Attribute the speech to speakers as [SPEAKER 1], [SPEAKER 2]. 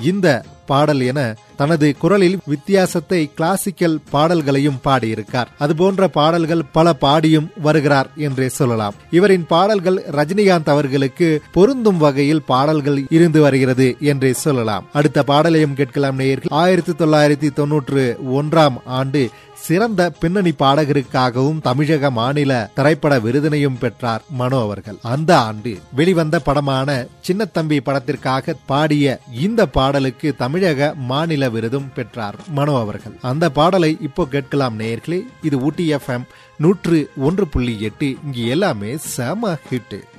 [SPEAKER 1] இந்த பாடல் என தனது குரலில் வித்தியாசத்தை கிளாசிக்கல் பாடல்களையும் பாடியிருக்கார் அதுபோன்ற பாடல்கள் பல பாடியும் வருகிறார் என்றே சொல்லலாம் இவரின் பாடல்கள் ரஜினிகாந்த் அவர்களுக்கு பொருந்தும் வகையில் பாடல்கள் இருந்து வருகிறது என்றே சொல்லலாம் அடுத்த பாடலையும் கேட்கலாம் நேயர்கள் ஆயிரத்தி தொள்ளாயிரத்தி தொன்னூற்று ஒன்றாம் ஆண்டு சிறந்த பின்னணி பாடகருக்காகவும் தமிழக மாநில திரைப்பட விருதினையும் பெற்றார் மனோ அவர்கள் அந்த ஆண்டு வெளிவந்த படமான சின்னத்தம்பி படத்திற்காக பாடிய இந்த பாடலுக்கு தமிழக மாநில விருதும் பெற்றார் மனோ அவர்கள் அந்த பாடலை இப்போ கேட்கலாம் நேயர்களே இது ஊட்டி எஃப்எம் நூற்று ஒன்று புள்ளி எட்டு இங்கு எல்லாமே செம ஹிட்டு